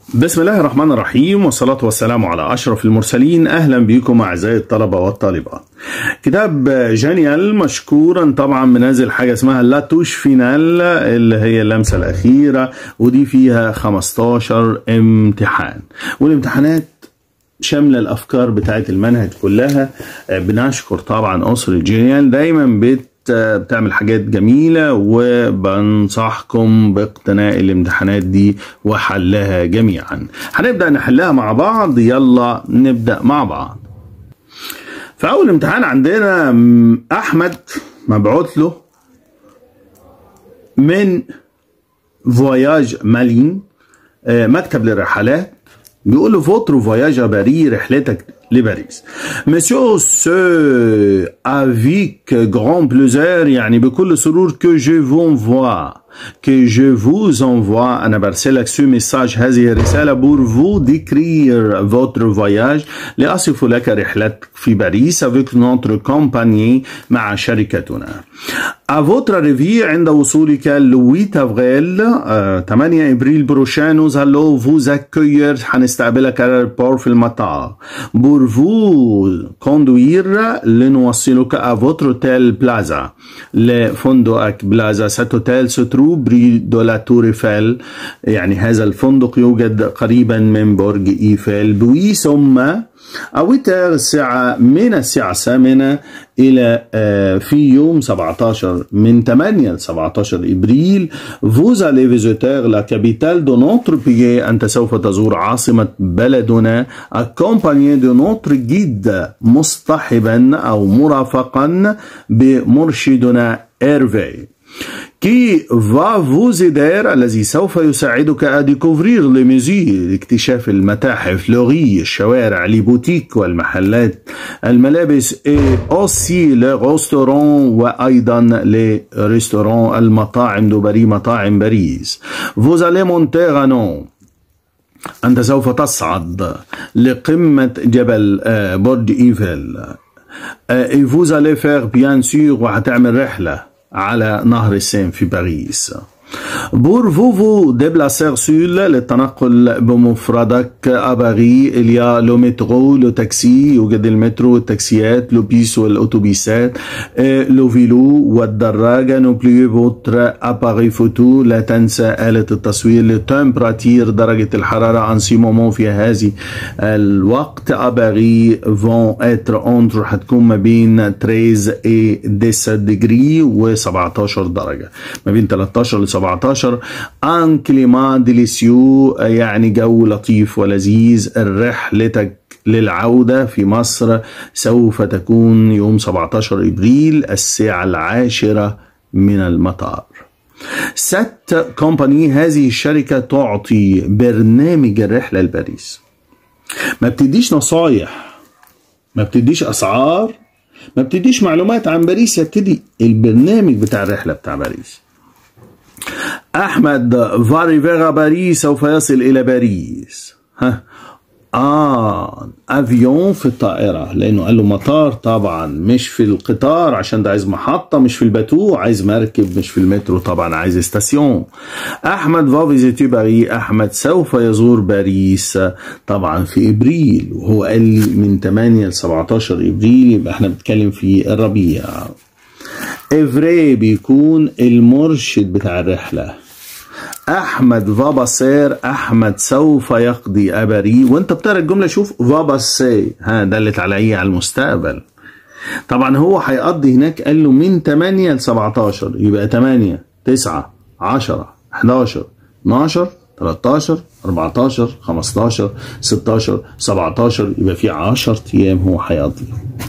بسم الله الرحمن الرحيم والصلاة والسلام على أشرف المرسلين أهلا بكم أعزائي الطلبة والطالبات كتاب جانيال مشكورا طبعا منزل حاجة اسمها لاتوش فينال اللي هي اللمسة الأخيرة ودي فيها 15 امتحان والامتحانات شاملة الأفكار بتاعت المنهج كلها بنشكر طبعا أسر جينيال دايما بت بتعمل حاجات جميلة وبنصحكم باقتناء الامتحانات دي وحلها جميعا هنبدأ نحلها مع بعض يلا نبدأ مع بعض فأول امتحان عندنا أحمد مبعوث له من فواياج مالين مكتب للرحلات بيقول له فوتر فواياج باري رحلتك لباريس مسيو سو افيك غران بلوزير يعني بكل سرور كو جو فون فوا que je vous envoie أنا برسلك سو ميساج هذه الرسالة بور فو ديكرير فوتر فواياج لأصف لك رحلتك في باريس avec notre compagnie مع شركتنا à votre arrivée عند وصولك ل 8 افريل آه 8 ابريل بروشان nous allons vous accueillir هنستقبلك على البور في المطار بور فو كوندوير لنوصلك à votre hôtel بلازا لفندقك بلازا cet hôtel se trouve بري دو لا تور ايفل يعني هذا الفندق يوجد قريبا من برج ايفل بوي ثم أويتر الساعة من الساعة الثامنة إلى في يوم 17 من 8 ل 17 إبريل vous allez visiter la capitale de notre pays أنت سوف تزور عاصمة بلدنا accompagné de notre guide مصطحبا أو مرافقا بمرشدنا إيرفي كي فا فوزيدير الذي سوف يساعدك أديكوفرير لميزي اكتشاف المتاحف لوغي الشوارع لي بوتيك والمحلات الملابس اي اوسي لي ريستورون وايضا لي ريستورون المطاعم دو باري مطاعم باريس فوزالي مونتيغانو أنت سوف تصعد لقمة جبل برج إيفل et vous allez faire bien sûr وهتعمل رحلة على نهر السين في باريس بور فوفو ديبلاسير سول للتنقل بمفردك أباغي إليا لو مترو لو تاكسي يوجد المترو والتاكسيات لو بيس والأوتوبيسات لو فيلو والدراجة نوبليو فوتر أباغي فوتو لا تنسى آلة التصوير لتمبراتير درجة الحرارة أنسي مومون في هذه الوقت أباغي فون اتر أونتر هتكون ما بين 13 اي 10 ديجري و 17 درجة ما بين 13 ل 17 ان كليما ديليسيو يعني جو لطيف ولذيذ رحلتك للعودة في مصر سوف تكون يوم 17 إبريل الساعة العاشرة من المطار ست كومباني هذه الشركة تعطي برنامج الرحلة لباريس ما بتديش نصايح ما بتديش أسعار ما بتديش معلومات عن باريس يبتدي البرنامج بتاع الرحلة بتاع باريس أحمد فاريفيرا باريس سوف يصل إلى باريس ها آه أفيون في الطائرة لأنه قال له مطار طبعا مش في القطار عشان ده عايز محطة مش في الباتو عايز مركب مش في المترو طبعا عايز استاسيون أحمد فافيزيتي باري أحمد سوف يزور باريس طبعا في إبريل وهو قال لي من 8 ل 17 إبريل يبقى احنا بنتكلم في الربيع إفري بيكون المرشد بتاع الرحلة أحمد فاباسير أحمد سوف يقضي أبري وأنت بتقرا الجملة شوف فاباسي ها دلت على إيه على المستقبل طبعا هو هيقضي هناك قال له من 8 ل 17 يبقى 8 9 10 11 12 13 14 15 16 17 يبقى في 10 أيام هو هيقضي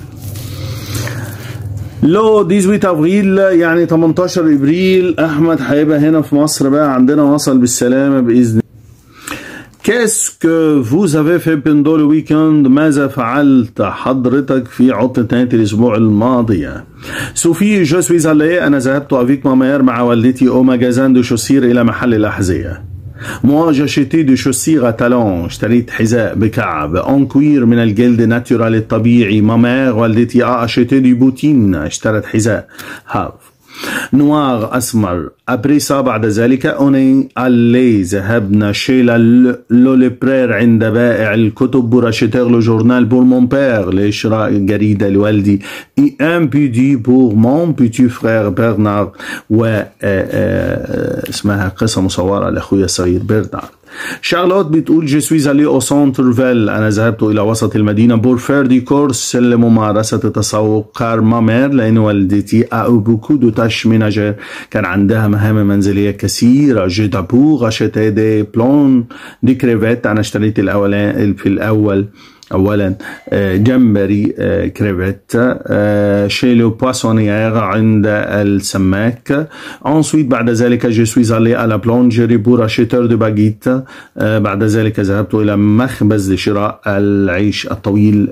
لو 18 افريل يعني 18 ابريل احمد هيبقى هنا في مصر بقى عندنا وصل بالسلامه باذن Qu'est-ce que vous avez fait pendant le week-end ماذا فعلت حضرتك في عطلة نهاية الأسبوع الماضية سوفي جو سويز أنا ذهبت أفيك مامير مع والدتي أو مجازان دو شوسير إلى محل الأحذية موا جاشيتي دو شوسيغ تالون اشتريت حذاء بكعب اون كوير من الجلد ناتورال الطبيعي مامير والدتي اه اشيتي دي بوتين اشترت حذاء هاف نوار أسمر أبريسا بعد ذلك أوني ألي ذهبنا شيلا لوليبرير عند بائع الكتب بوراشيتير لو جورنال بور مون بير لإشراء جريدة لوالدي إي أن بيدي بور مون بيتي فرير برنارد و اسمها قصة مصورة لأخويا الصغير برنارد شارلوت بتقول je suis allé au centre ville أنا ذهبت إلى وسط المدينة بور فير دي كورس لممارسة التسوق كار مامير لأن والدتي أو بوكو دو تاش ميناجير كان عندها مهام منزلية كثيرة جو دابور أشتي دي بلون دي كريفيت أنا اشتريت الأولان في الأول اولا جمبري كريفيت شي لو بواسونيير عند السماك ensuite بعد ذلك je suis allé à la plongerie pour acheter de baguettes بعد ذلك ذهبت الى مخبز لشراء العيش الطويل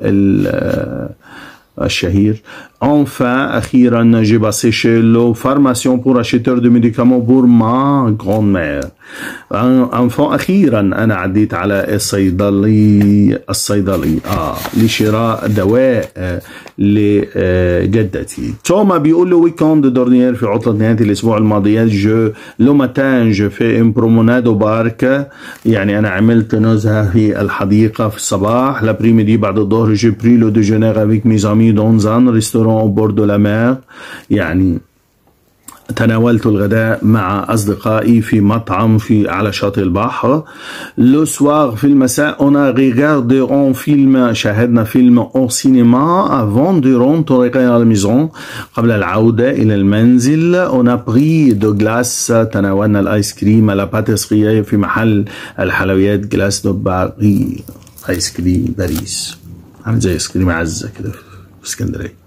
الشهير Enfin, أخيرا j'ai passé chez le pharmacien pour acheter des médicaments pour ma grand-mère. Enfin, أخيرا أنا عديت على الصيدلي الصيدلي آه لشراء دواء آه لجدتي. توما بيقول له ويكاند دورنيير في عطلة نهاية الأسبوع الماضية جو لو ماتان جو في ام برومونادو بارك يعني أنا عملت نزهة في الحديقة في الصباح لابريميدي بعد الظهر جو بري لو ديجونير افيك ميز امي دون زان ريستورون au bord de la mer يعني تناولت الغداء مع أصدقائي في مطعم في على شاطئ البحر لو سوار في المساء on a regardé un film شاهدنا فيلم au cinéma avant de rentrer à la maison قبل العودة إلى المنزل on a pris de glace تناولنا الآيس كريم على باتيسرية في محل الحلويات جلاس دو باري آيس كريم باريس عامل زي آيس كريم عزة كده في اسكندرية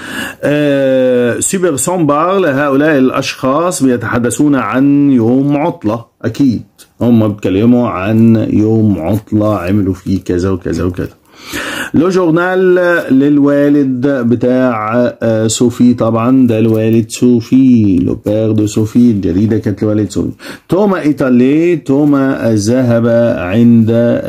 سوبر سومبار لهؤلاء الأشخاص بيتحدثون عن يوم عطلة أكيد هم بيتكلموا عن يوم عطلة عملوا فيه كذا وكذا وكذا لو جورنال للوالد بتاع صوفي طبعا ده الوالد صوفي لو بير دو صوفي الجريده كانت لوالد صوفي توما ايطالي توما ذهب عند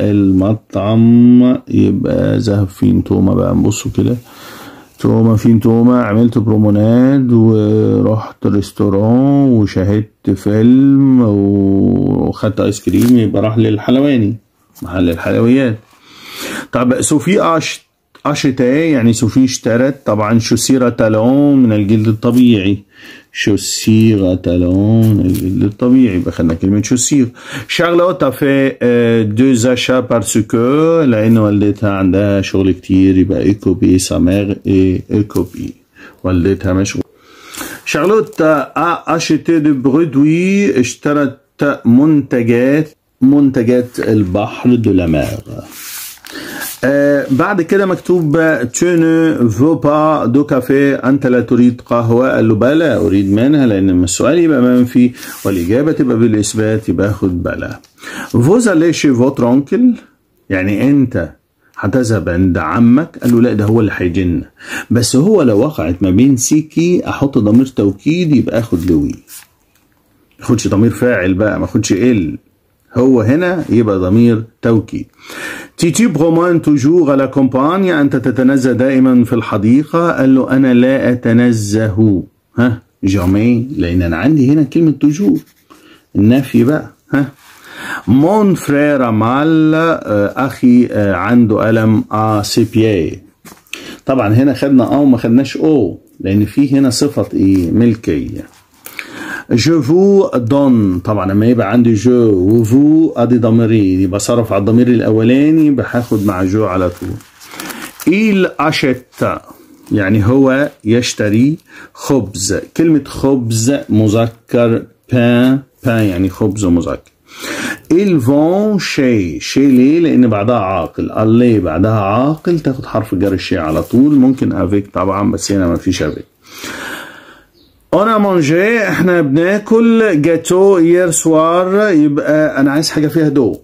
المطعم يبقى ذهب فين توما بقى نبصوا كده توما فين توما عملت بروموناد ورحت ريستوران وشاهدت فيلم وخدت ايس كريم يبقى راح للحلواني محل الحلويات طب سوفي أش أشتاي يعني سوفي اشترت طبعا شوسيرة تالون من الجلد الطبيعي شوسيرة تالون من الجلد الطبيعي يبقى خدنا كلمة شوسير شارلوت في دو زاشا بارسكو لأن والدتها عندها شغل كتير يبقى ايكوبي سامير اي ايكوبي والدتها مشغول شارلوت ا اشتي دو برودوي اشترت منتجات منتجات البحر دو لامير آه بعد كده مكتوب tu ne veux pas دو كافيه انت لا تريد قهوه قال له بلى اريد منها لان لما السؤال يبقى منفي والاجابه تبقى بالاثبات يبقى خد بلى vous allez chez votre oncle يعني انت هتذهب عند عمك قال له لا ده هو اللي هيجن بس هو لو وقعت ما بين سيكي احط ضمير توكيد يبقى اخد لوي ما اخدش ضمير فاعل بقى ما اخدش ال هو هنا يبقى ضمير توكيد تيتي برومان توجور على كومبانيا أنت تتنزه دائما في الحديقة قال له أنا لا أتنزه ها جامي لأن أنا عندي هنا كلمة توجور النفي بقى ها مون فرير مال أخي عنده ألم آ سي بيي طبعا هنا خدنا أو ما خدناش أو لأن في هنا صفة إيه ملكية جو فو دون طبعا لما يبقى عندي جو وفو ادي ضميرين يبقى صرف على الضمير الاولاني بهاخد مع جو على طول il achète يعني هو يشتري خبز كلمة خبز مذكر بان بان يعني خبز مذكر il vend شيء شيء ليه لان بعدها عاقل اللي بعدها عاقل تاخد حرف جر الشيء على طول ممكن افيك طبعا بس هنا ما فيش افيك انا مانجي احنا بناكل جاتو يير سوار يبقى انا عايز حاجه فيها دو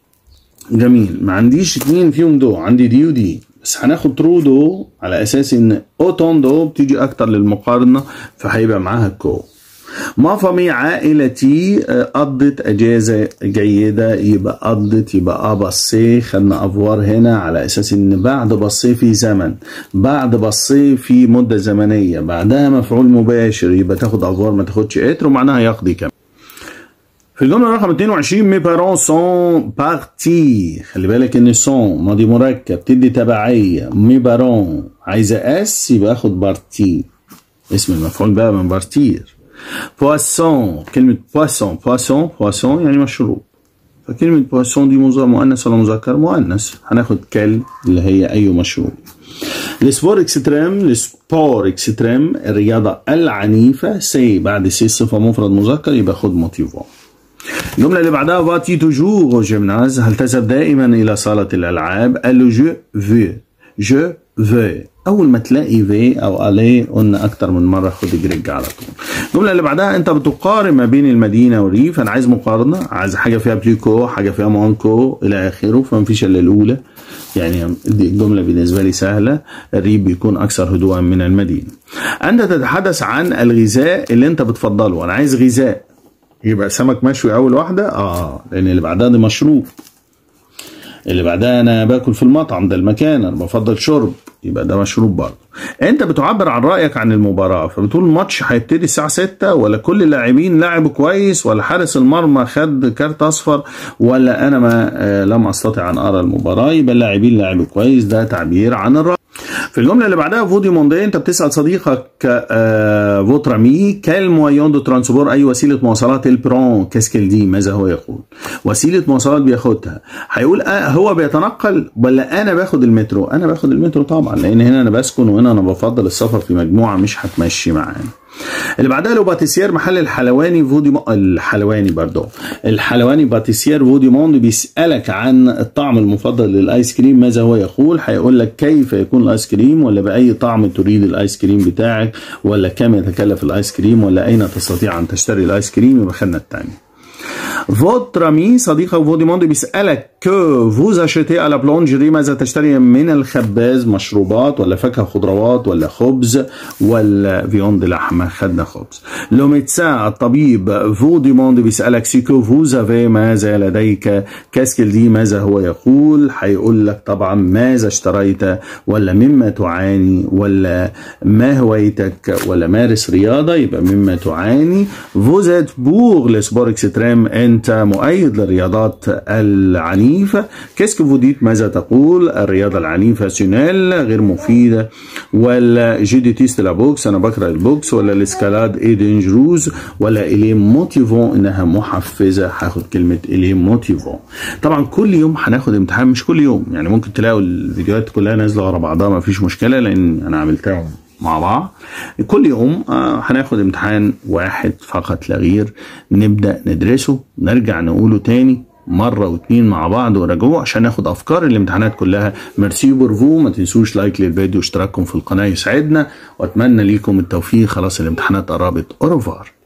جميل ما عنديش اتنين فيهم دو عندي دي ودي بس هناخد ترو دو على اساس ان اوتون دو بتيجي اكتر للمقارنه فهيبقى معاها كو ما فامي عائلتي آه، قضت اجازه جيده يبقى قضت يبقى ابصي خدنا افوار هنا على اساس ان بعد بصي في زمن بعد بصي في مده زمنيه بعدها مفعول مباشر يبقى تاخد افوار ما تاخدش اتر ومعناها يقضي كمان في الجملة رقم 22 مي بارون سون بارتي خلي بالك ان سون ماضي مركب تدي تبعية مي بارون عايزة اس يبقى اخد بارتي اسم المفعول بقى من بارتير بواسون كلمة بواسون بواسون بواسون يعني مشروب فكلمة بواسون دي مذكر مؤنث ولا مذكر مؤنث هناخد كل اللي هي أي مشروب السبور اكستريم السبور اكستريم الرياضة العنيفة سي بعد سي صفة مفرد مذكر يبقى خد موتيفون الجملة اللي بعدها فاتي توجور au gymnase هل تذهب دائما إلى صالة الألعاب قال له جو في جو في أول ما تلاقي في أو ألي قلنا أكتر من مرة خد جريج على طول الجملة اللي بعدها أنت بتقارن ما بين المدينة والريف أنا عايز مقارنة عايز حاجة فيها بليكو حاجة فيها مونكو إلى آخره فمفيش إلا الأولى يعني دي الجملة بالنسبة لي سهلة الريف بيكون أكثر هدوءا من المدينة أنت تتحدث عن الغذاء اللي أنت بتفضله أنا عايز غذاء يبقى سمك مشوي اول واحده اه لان اللي بعدها دي مشروب اللي بعدها انا باكل في المطعم ده المكان انا بفضل شرب يبقى ده مشروب برضه انت بتعبر عن رايك عن المباراه فبتقول الماتش هيبتدي الساعه 6 ولا كل اللاعبين لعبوا كويس ولا حارس المرمى خد كارت اصفر ولا انا ما آه لم استطع ان ارى المباراه يبقى اللاعبين لعبوا كويس ده تعبير عن الراي في الجمله اللي بعدها فودي موندي انت بتسال صديقك آه فوتر امي كال مويون دو ترانسبور اي وسيله مواصلات البرون كاسكيل دي ماذا هو يقول وسيله مواصلات بياخدها هيقول آه هو بيتنقل ولا انا باخد المترو انا باخد المترو طبعا لان هنا انا بسكن وهنا انا بفضل السفر في مجموعه مش هتمشي معانا اللي بعدها لو باتيسير محل الحلواني فودي م... الحلواني برضو الحلواني باتيسير فودي موند بيسألك عن الطعم المفضل للآيس كريم ماذا هو يقول هيقول لك كيف يكون الآيس كريم ولا بأي طعم تريد الآيس كريم بتاعك ولا كم يتكلف الآيس كريم ولا أين تستطيع أن تشتري الآيس كريم يبقى خدنا الثاني فوتر امي صديقك فوديموند بيسألك كو فوز اشيتي على بلونجري ماذا تشتري من الخباز مشروبات ولا فاكهة خضروات ولا خبز ولا فيوند لحمة خدنا خبز لو ميدسان الطبيب فوديموند بيسألك سيكو فوز افي ماذا لديك كاسكل دي ماذا هو يقول هيقول لك طبعا ماذا اشتريت ولا مما تعاني ولا ما هوايتك ولا مارس رياضة يبقى مما تعاني فوزت بوغ لسبور اكستريم انت مؤيد للرياضات العنيفة كيسك فوديت ماذا تقول الرياضة العنيفة سينيل غير مفيدة ولا جي تيست لا بوكس انا بكره البوكس ولا الاسكالاد اي دينجروز ولا الي موتيفون انها محفزة هاخد كلمة الي موتيفون طبعا كل يوم هناخد امتحان مش كل يوم يعني ممكن تلاقوا الفيديوهات كلها نازلة ورا بعضها ما فيش مشكلة لان انا عملتها مع بعض كل يوم هناخد امتحان واحد فقط لا غير نبدأ ندرسه نرجع نقوله تاني مرة واتنين مع بعض وراجعوه عشان ناخد أفكار الامتحانات كلها ميرسي بورفو ما تنسوش لايك للفيديو واشتراككم في القناة يسعدنا وأتمنى ليكم التوفيق خلاص الامتحانات قربت أوروفار